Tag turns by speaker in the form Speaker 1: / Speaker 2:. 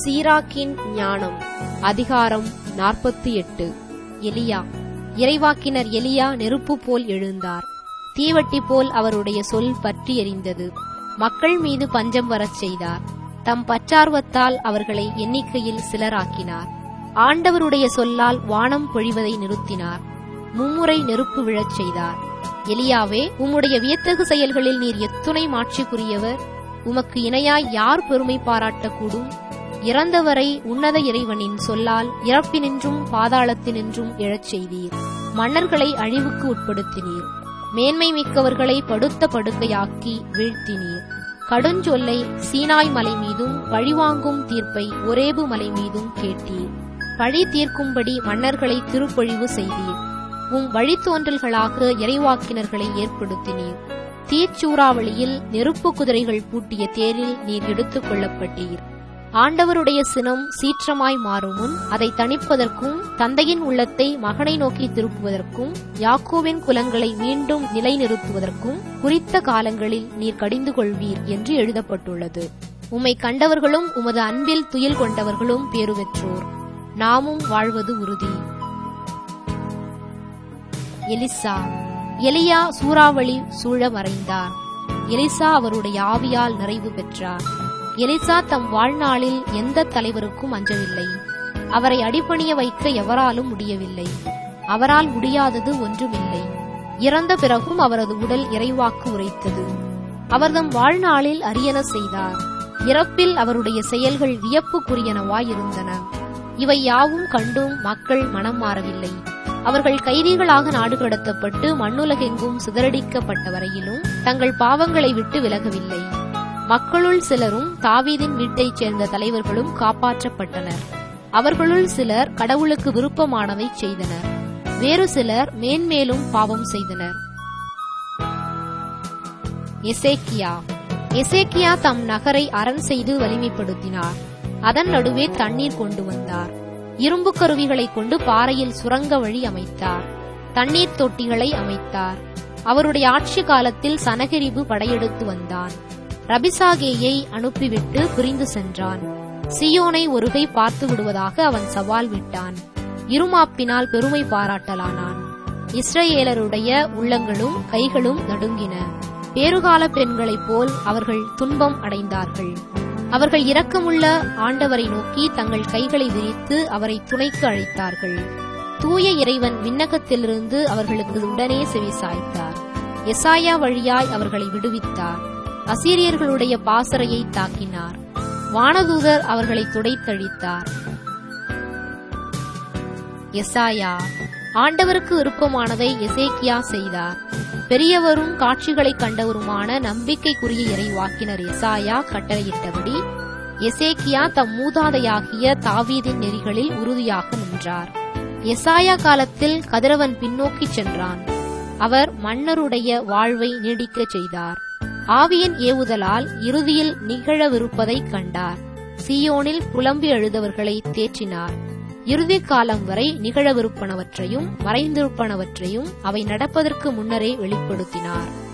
Speaker 1: சீராக்கின் ஞானம் அதிகாரம் நாற்பத்தி எட்டு எலியா இறைவாக்கினர் எலியா நெருப்பு போல் எழுந்தார் தீவட்டி போல் அவருடைய சொல் பற்றி எரிந்தது மக்கள் மீது பஞ்சம் வரச் செய்தார் தம் பச்சார்வத்தால் அவர்களை எண்ணிக்கையில் சிலராக்கினார் ஆண்டவருடைய சொல்லால் வானம் பொழிவதை நிறுத்தினார் மும்முறை நெருப்பு விழச் செய்தார் எலியாவே உம்முடைய வியத்தகு செயல்களில் நீர் எத்துணை மாட்சிக்குரியவர் உமக்கு இணையாய் யார் பெருமை பாராட்டக்கூடும் இறந்தவரை உன்னத இறைவனின் சொல்லால் இறப்பினின்றும் பாதாளத்தினின்றும் எழச் செய்தீர் மன்னர்களை அழிவுக்கு உட்படுத்தினீர் மேன்மை மிக்கவர்களை படுத்த படுக்கையாக்கி வீழ்த்தினீர் கடுஞ்சொல்லை சீனாய் மலை மீதும் பழிவாங்கும் தீர்ப்பை ஒரேபு மலை மீதும் கேட்டீர் பழி தீர்க்கும்படி மன்னர்களை திருப்பொழிவு செய்தீர் உம் வழித்தோன்றல்களாக இறைவாக்கினர்களை ஏற்படுத்தினீர் தீச்சூறாவளியில் நெருப்பு குதிரைகள் பூட்டிய தேரில் நீர் எடுத்துக் கொள்ளப்பட்டீர் ஆண்டவருடைய சினம் சீற்றமாய் மாறும் முன் அதை தணிப்பதற்கும் தந்தையின் உள்ளத்தை மகனை நோக்கி திருப்புவதற்கும் யாக்கோவின் குலங்களை மீண்டும் நிலைநிறுத்துவதற்கும் குறித்த காலங்களில் நீர் கடிந்து கொள்வீர் என்று எழுதப்பட்டுள்ளது உம்மை கண்டவர்களும் உமது அன்பில் துயில் கொண்டவர்களும் பேறு பெற்றோர் நாமும் வாழ்வது உறுதி எலிசா எலியா சூறாவளி சூழ மறைந்தார் எலிசா அவருடைய ஆவியால் நிறைவு பெற்றார் எலிசா தம் வாழ்நாளில் எந்த தலைவருக்கும் அஞ்சவில்லை அவரை அடிபணிய வைக்க எவராலும் முடியவில்லை அவரால் முடியாதது ஒன்றுமில்லை இறந்த பிறகும் அவரது உடல் இறைவாக்கு உரைத்தது அவர் தம் வாழ்நாளில் அரியன செய்தார் இறப்பில் அவருடைய செயல்கள் வியப்புக்குரியனவாயிருந்தன இவை யாவும் கண்டும் மக்கள் மனம் மாறவில்லை அவர்கள் கைதிகளாக நாடு கடத்தப்பட்டு மண்ணுலகெங்கும் சிதறடிக்கப்பட்ட வரையிலும் தங்கள் பாவங்களை விட்டு விலகவில்லை மக்களுள் சிலரும் தாவீதின் வீட்டைச் சேர்ந்த தலைவர்களும் காப்பாற்றப்பட்டனர் அவர்களுள் சிலர் கடவுளுக்கு விருப்பமானதை செய்தனர் வேறு சிலர் மேன்மேலும் பாவம் செய்தனர் எசேக்கியா எசேக்கியா தம் நகரை அரண் செய்து வலிமைப்படுத்தினார் அதன் நடுவே தண்ணீர் கொண்டு வந்தார் இரும்பு கருவிகளை கொண்டு பாறையில் சுரங்க வழி அமைத்தார் தண்ணீர் தொட்டிகளை அமைத்தார் அவருடைய ஆட்சி காலத்தில் சனகரிபு படையெடுத்து வந்தான் ரபிசாகேயை அனுப்பிவிட்டு பிரிந்து சென்றான் சியோனை ஒருகை பார்த்து விடுவதாக அவன் சவால் விட்டான் இருமாப்பினால் பெருமை பாராட்டலானான் இஸ்ரேலருடைய உள்ளங்களும் கைகளும் நடுங்கின பேறுகால பெண்களைப் போல் அவர்கள் துன்பம் அடைந்தார்கள் அவர்கள் இரக்கமுள்ள ஆண்டவரை நோக்கி தங்கள் கைகளை விரித்து அவரை துணைக்கு அழைத்தார்கள் தூய இறைவன் விண்ணகத்திலிருந்து அவர்களுக்கு உடனே செவிசாய்த்தார் எசாயா வழியாய் அவர்களை விடுவித்தார் அசீரியர்களுடைய பாசறையை தாக்கினார் வானதூதர் அவர்களை துடைத்தழித்தார் எசாயா ஆண்டவருக்கு விருப்பமானதை எசேக்கியா செய்தார் பெரியவரும் காட்சிகளை கண்டவருமான நம்பிக்கைக்குரிய இறைவாக்கினர் எசாயா கட்டளையிட்டபடி எசேக்கியா தம் மூதாதையாகிய தாவீதின் நெறிகளில் உறுதியாக நின்றார் எசாயா காலத்தில் கதிரவன் பின்னோக்கிச் சென்றான் அவர் மன்னருடைய வாழ்வை நீடிக்கச் செய்தார் ஆவியின் ஏவுதலால் இறுதியில் நிகழவிருப்பதைக் கண்டார் சியோனில் புலம்பி எழுதவர்களை தேற்றினார் இறுதி காலம் வரை நிகழவிருப்பனவற்றையும் மறைந்திருப்பனவற்றையும் அவை நடப்பதற்கு முன்னரே வெளிப்படுத்தினார்